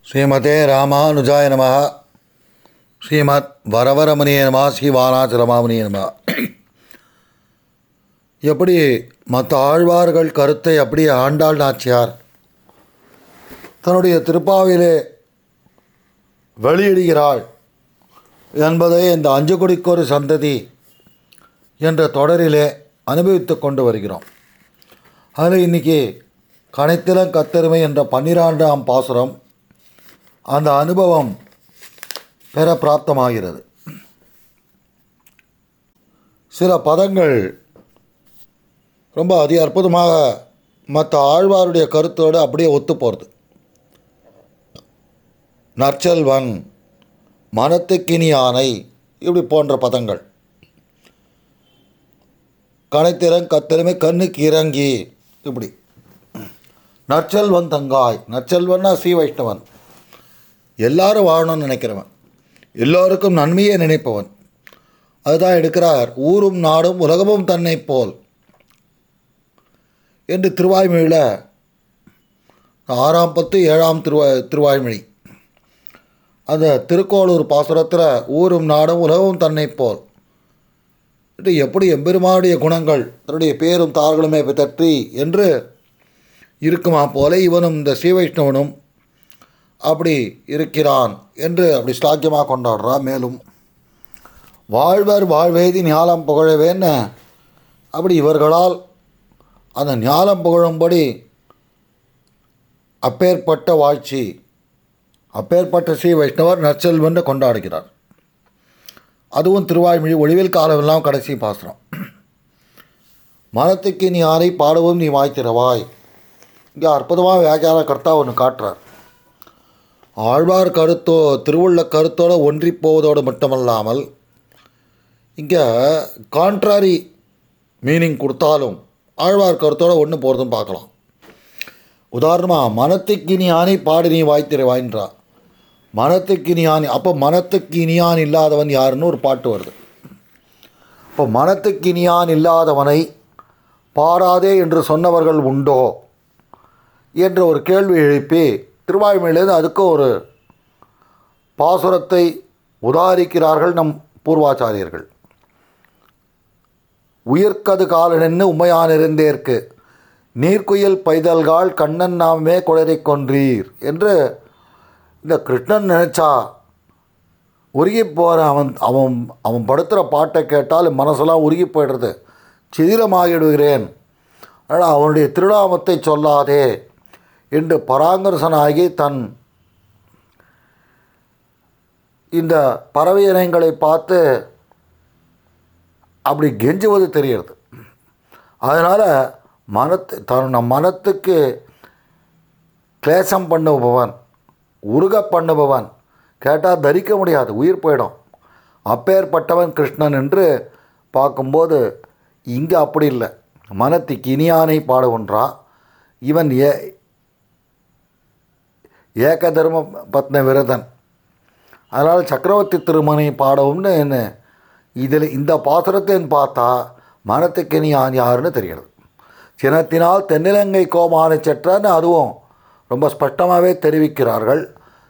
ஸ்ரீமதே ராமானுஜாய நம ஸ்ரீமத் வரவரமணிய நம ஸ்ரீ வானாச்சலமாமணிய நம எப்படி மற்ற ஆழ்வார்கள் கருத்தை அப்படியே ஆண்டாள் நாச்சியார் தன்னுடைய திருப்பாவிலே வெளியிடுகிறாள் என்பதை இந்த அஞ்சு கொடிக்கொரு சந்ததி என்ற தொடரிலே அனுபவித்து கொண்டு வருகிறோம் அதில் இன்றைக்கி கனைத்திலம் கத்தெருமை என்ற பன்னிரெண்டாம் பாசுரம் அந்த அனுபவம் பெற பிராப்தமாகிறது சில பதங்கள் ரொம்ப அதி அற்புதமாக மற்ற ஆழ்வாருடைய கருத்தோடு அப்படியே ஒத்து போகிறது நற்செல்வன் மனத்துக்கினி யானை இப்படி போன்ற பதங்கள் கனைத்திறன் கத்திறமை கண்ணுக்கு இறங்கி இப்படி நற்செல்வன் தங்காய் நற்செல்வன்னா ஸ்ரீ வைஷ்ணவன் எல்லாரும் வாழணும்னு நினைக்கிறவன் எல்லோருக்கும் நன்மையே நினைப்பவன் அதுதான் எடுக்கிறார் ஊரும் நாடும் உலகமும் தன்னை போல் என்று திருவாய்மொழியில் ஆறாம் பத்து ஏழாம் திருவா திருவாய்மொழி அந்த திருக்கோளூர் பாசுரத்தில் ஊரும் நாடும் உலகமும் தன்னை போல் இது எப்படி எம்பெருமானுடைய குணங்கள் தன்னுடைய பேரும் தார்களுமே பற்றி என்று இருக்குமா போல இவனும் இந்த ஸ்ரீ வைஷ்ணவனும் அப்படி இருக்கிறான் என்று அப்படி ஸ்லாக்கியமாக கொண்டாடுறான் மேலும் வாழ்வர் வாழ்வேதி ஞாலம் புகழவேன்னு அப்படி இவர்களால் அந்த ஞாலம் புகழும்படி அப்பேற்பட்ட வாழ்ச்சி அப்பேற்பட்ட ஸ்ரீ வைஷ்ணவர் நற்செல்வன்னு கொண்டாடுகிறார் அதுவும் திருவாய்மொழி ஒளிவில் காலமெல்லாம் கடைசி பாசுரம் மனத்துக்கு நீ யாரை பாடவும் நீ வாய்த்திரவாய் இங்கே அற்புதமாக வியாக்கியான கர்த்தா ஒன்று காட்டுறார் ஆழ்வார் கருத்தோ திருவுள்ள கருத்தோடு ஒன்றி போவதோடு மட்டுமல்லாமல் இங்கே கான்ட்ராரி மீனிங் கொடுத்தாலும் ஆழ்வார் கருத்தோடு ஒன்று போகிறதும் பார்க்கலாம் உதாரணமாக மனத்துக்கு இனி ஆணை பாடு நீ வாய்த்திரை வாயின்றா மனத்துக்கு இனியான் அப்போ மனத்துக்கு இனியான் இல்லாதவன் யாருன்னு ஒரு பாட்டு வருது இப்போ மனத்துக்கு இனியான் இல்லாதவனை பாராதே என்று சொன்னவர்கள் உண்டோ என்ற ஒரு கேள்வி எழுப்பி திருவாய்மொழியிலேருந்து அதுக்கு ஒரு பாசுரத்தை உதாரிக்கிறார்கள் நம் பூர்வாச்சாரியர்கள் உயிர்க்கது காலனென்னு உண்மையானிருந்தேற்கு நீர்க்குயில் பைதல்கால் கண்ணன் நாமே குளறிக் கொன்றீர் என்று இந்த கிருஷ்ணன் நினச்சா உருகி போகிற அவன் அவன் அவன் படுத்துகிற பாட்டை கேட்டால் மனசெல்லாம் உருகி போய்டுறது சிதிலமாகிடுகிறேன் அதனால் அவனுடைய திருநாமத்தை சொல்லாதே என்று பராங்கரசனாகி தன் இந்த பறவை இனங்களை பார்த்து அப்படி கெஞ்சுவது தெரிகிறது அதனால் மனத்து தன் மனத்துக்கு கிளேசம் பண்ணுபவன் உருக பண்ணுபவன் கேட்டால் தரிக்க முடியாது உயிர் போயிடும் அப்பேற்பட்டவன் கிருஷ்ணன் என்று பார்க்கும்போது இங்கே அப்படி இல்லை மனத்துக்கு இனியானை பாடுகின்றா இவன் ஏ ஏக தர்ம பத்ன விரதன் அதனால் சக்கரவர்த்தி திருமணை பாடவும்னு என்ன இதில் இந்த பாசுரத்தை பார்த்தா மனத்துக்கு இனியான் யாருன்னு தெரிகிறது சினத்தினால் தென்னிலங்கை கோமானை சற்றன்னு அதுவும் ரொம்ப ஸ்பஷ்டமாகவே தெரிவிக்கிறார்கள்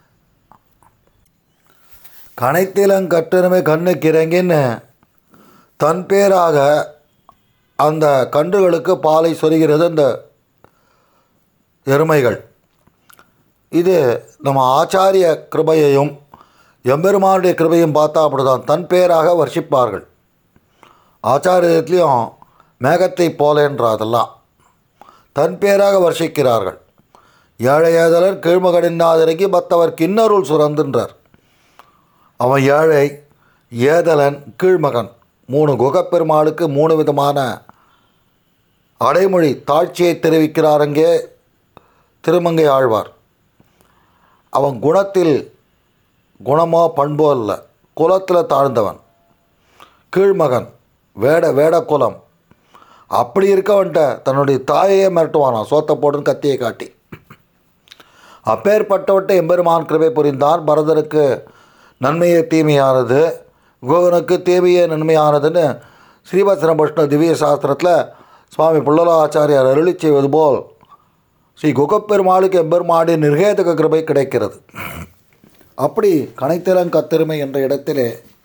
கனைத்திலங்கட்டுரிமை கண்ணுக்கு இறங்கின்னு தன் பேராக அந்த கன்றுகளுக்கு பாலை சொருகிறது அந்த எருமைகள் இது நம்ம ஆச்சாரிய கிருபையையும் எம்பெருமானுடைய கிருபையும் பார்த்தா அப்படிதான் தன் பேராக வர்ஷிப்பார்கள் ஆச்சாரியத்துலேயும் மேகத்தை போலேன்ற அதெல்லாம் தன் பேராக வர்ஷிக்கிறார்கள் ஏழை ஏதலர் கீழ்மகனின்னாதிறங்கி மற்றவர் கிண்ணருள் சுரந்துன்றார் அவன் ஏழை ஏதலன் கீழ்மகன் மூணு குகப்பெருமாளுக்கு மூணு விதமான அடைமொழி தாட்சியை தெரிவிக்கிறாரங்கே திருமங்கை ஆழ்வார் அவன் குணத்தில் குணமோ பண்போ இல்லை குலத்தில் தாழ்ந்தவன் கீழ்மகன் வேட வேட குலம் அப்படி இருக்கவன்ட்ட தன்னுடைய தாயையே மிரட்டுவானான் சோத்தை போடுன்னு கத்தியை காட்டி அப்பேற்பட்டவட்ட எம்பெருமான் கிருபை புரிந்தான் பரதருக்கு நன்மையே தீமையானது கோகனுக்கு தீமையே நன்மையானதுன்னு ஸ்ரீவத்சன புஷ்ண திவ்ய சாஸ்திரத்தில் சுவாமி புள்ளலாச்சாரியார் அருளி செய்வது போல் ஸ்ரீ குகப்பெருமாளுக்கு எம்பெருமாடின் நிர்கேதக கிருபை கிடைக்கிறது அப்படி கனைத்திலங்கத்திருமை என்ற இடத்திலே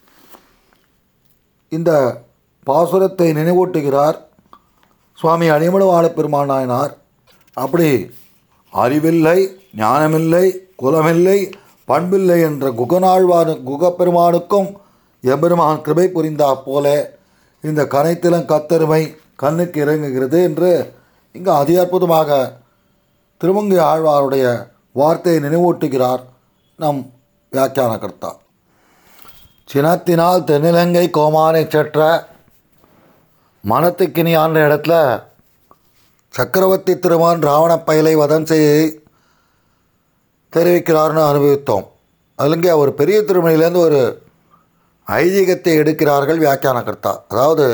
இந்த பாசுரத்தை நினைவூட்டுகிறார் சுவாமி அணிமலவாள பெருமான் நாயனார் அப்படி அறிவில்லை ஞானமில்லை குலமில்லை பண்பில்லை என்ற குகநாழ்வானு குகப்பெருமானுக்கும் எம்பெருமான் கிருபை புரிந்தா போல இந்த கனைத்திலம் கத்தருமை கண்ணுக்கு இறங்குகிறது என்று இங்கு அதி அற்புதமாக திருமங்கை ஆழ்வாருடைய வார்த்தையை நினைவூட்டுகிறார் நம் வியாக்கியானகர்த்தா சினத்தினால் தென்னிலங்கை கோமானை சற்ற மனத்துக்கினியான்ற இடத்துல சக்கரவர்த்தி திருமான் ராவண பயலை வதம் செய்ய தெரிவிக்கிறார்னு அனுபவித்தோம் அதுலங்கே ஒரு பெரிய திருமணிலேருந்து ஒரு ஐதீகத்தை எடுக்கிறார்கள் வியாக்கியானகர்த்தா அதாவது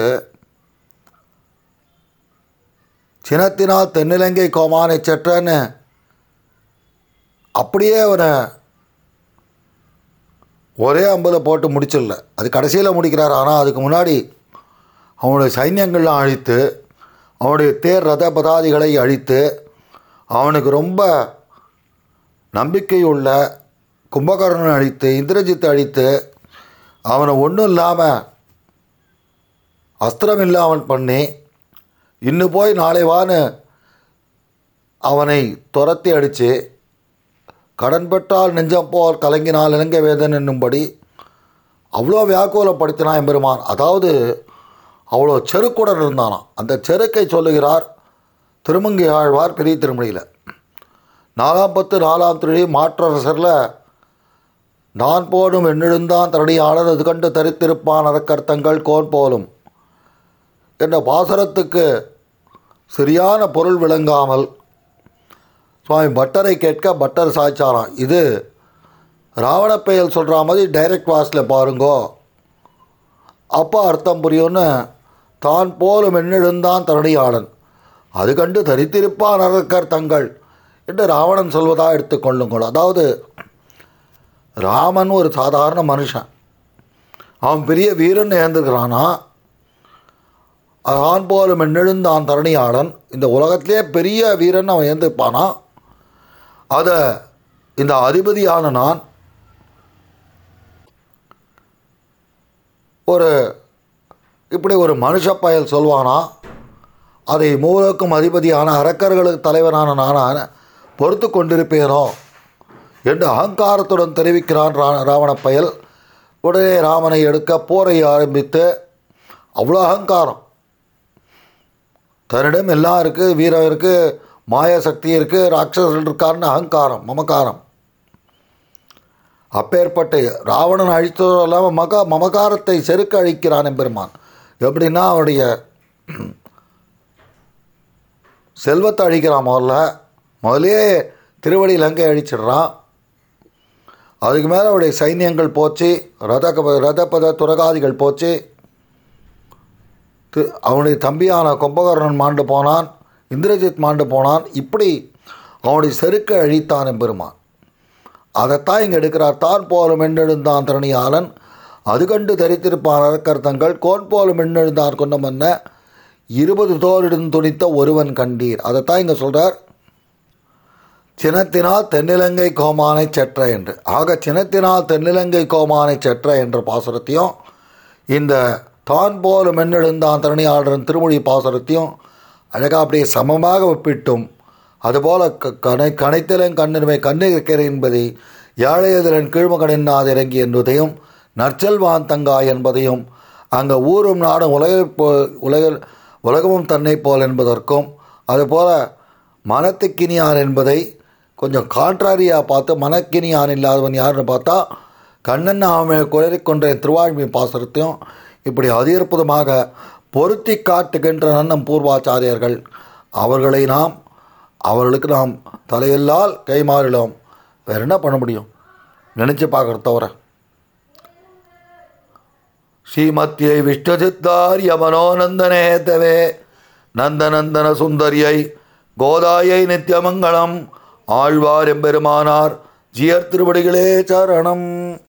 சினத்தினால் தென்னிலங்கை கோமானை சற்றன்னு அப்படியே அவனை ஒரே அம்பில் போட்டு முடிச்சிடல அது கடைசியில் முடிக்கிறார் ஆனால் அதுக்கு முன்னாடி அவனுடைய சைன்யங்கள்லாம் அழித்து அவனுடைய தேர் ரத பதாதிகளை அழித்து அவனுக்கு ரொம்ப நம்பிக்கை உள்ள கும்பகர்ணன் அழித்து இந்திரஜித்தை அழித்து அவனை ஒன்றும் இல்லாமல் அஸ்திரம் இல்லாமல் பண்ணி இன்னும் போய் நாளை வான்னு அவனை துரத்தி அடித்து கடன் பெற்றால் நெஞ்சம் போல் கலங்கினால் இலங்க வேதன் என்னும்படி அவ்வளோ வியாக்குலப்படுத்தினான் எம்பெருமான் அதாவது அவ்வளோ செருக்குடன் இருந்தானாம் அந்த செருக்கை சொல்லுகிறார் திருமங்கை ஆழ்வார் பெரிய திருமொழியில் நாலாம் பத்து நாலாம் திருழி மாற்றரசரில் நான் போடும் எண்ணெழுந்தான் தரடியாளர் அது கண்டு தரித்திருப்பான் அறக்கர்த்தங்கள் கோன் போலும் என்ற பாசரத்துக்கு சரியான பொருள் விளங்காமல் சுவாமி பட்டரை கேட்க பட்டர் சாய்ச்சாராம் இது ராவண பெயல் சொல்கிற மாதிரி டைரக்ட் வாஸில் பாருங்கோ அப்போ அர்த்தம் புரியும்னு தான் போலும் எண்ணெழுந்தான் தரணியாளன் அது கண்டு தரித்திருப்பான் அரக்கர் தங்கள் என்று ராவணன் சொல்வதாக எடுத்துக்கொள்ளுங்கள் அதாவது ராமன் ஒரு சாதாரண மனுஷன் அவன் பெரிய வீரன் ஏந்திருக்கிறானா ஆண் போலும் எண்ணெழுந்தான் தரணியாளன் இந்த உலகத்திலே பெரிய வீரன் அவன் ஏந்திருப்பானா அதை இந்த அதிபதியான நான் ஒரு இப்படி ஒரு மனுஷ பயல் சொல்வானா அதை மூலக்கும் அதிபதியான அரக்கர்களுக்கு தலைவனான நானான பொறுத்து கொண்டிருப்பேனோ என்று அகங்காரத்துடன் தெரிவிக்கிறான் ரா ராவண பயல் உடனே ராமனை எடுக்க போரை ஆரம்பித்து அவ்வளோ அகங்காரம் தன்னிடம் எல்லாம் இருக்குது வீரம் இருக்குது மாய சக்தி இருக்குது ராட்சசர்கள் இருக்காருன்னு அகங்காரம் மமகாரம் அப்பேற்பட்ட ராவணன் அழித்ததும் இல்லாமல் மக மமகாரத்தை செருக்க அழிக்கிறான் எம்பெருமான் எப்படின்னா அவனுடைய செல்வத்தை அழிக்கிறான் முதல்ல முதலே திருவடி லங்கை அழிச்சிடுறான் அதுக்கு மேலே அவருடைய சைன்யங்கள் போச்சு ரத ரதபத துரகாதிகள் போச்சு தி- அவனுடைய தம்பியான கும்பகர்ணன் மாண்டு போனான் இந்திரஜித் மாண்டு போனான் இப்படி அவனுடைய செருக்கை அழித்தான் எம்பெருமான் அதைத்தான் இங்கே எடுக்கிறார் தான் போலும் எண்ணெழுந்தான் திறனியாளன் அது கண்டு தரித்திருப்பான் அரக்கர்த்தங்கள் கோன் போலும் எண்ணெழுந்தான் கொண்டமன்ன இருபது தோரிடும் துணித்த ஒருவன் கண்டீர் அதைத்தான் இங்கே சொல்கிறார் சினத்தினால் தென்னிலங்கை கோமானை செற்ற என்று ஆக சினத்தினால் தென்னிலங்கை கோமானை செற்ற என்ற பாசுரத்தையும் இந்த தான் போலும் மென்னெழுந்தான் தரணியாளரின் திருமொழி பாசுரத்தையும் அழகாக அப்படியே சமமாக ஒப்பிட்டும் அதுபோல க கனை கனைத்தலன் கண்ணின்மை கண்ணிருக்கிற என்பதை யாழையதிரன் கீழ்மகனின்னாது இறங்கி என்பதையும் நற்செல்வான் தங்காய் என்பதையும் அங்கே ஊரும் நாடும் உலக போ உலக உலகமும் தன்னை போல் என்பதற்கும் அதுபோல மனத்துக்கினியான் என்பதை கொஞ்சம் கான்ட்ராரியாக பார்த்து மனக்கினியான் இல்லாதவன் யாருன்னு பார்த்தா கண்ணன் ஆமை குளறிக்கொண்ட திருவாழ்மை பாசுரத்தையும் இப்படி அதிகற்புதமாக பொருத்தி காட்டுகின்ற நன்னம் பூர்வாச்சாரியர்கள் அவர்களை நாம் அவர்களுக்கு நாம் தலையில்லால் கைமாறினோம் வேறு என்ன பண்ண முடியும் நினச்சி பார்க்குற தவிர ஸ்ரீமத்தியை விஷ்ணுசித்தாரிய மனோநந்தனேதவே நந்தநந்தன சுந்தரியை கோதாயை நித்தியமங்கலம் ஆழ்வார் எம்பெருமானார் ஜியர் திருவடிகளே சரணம்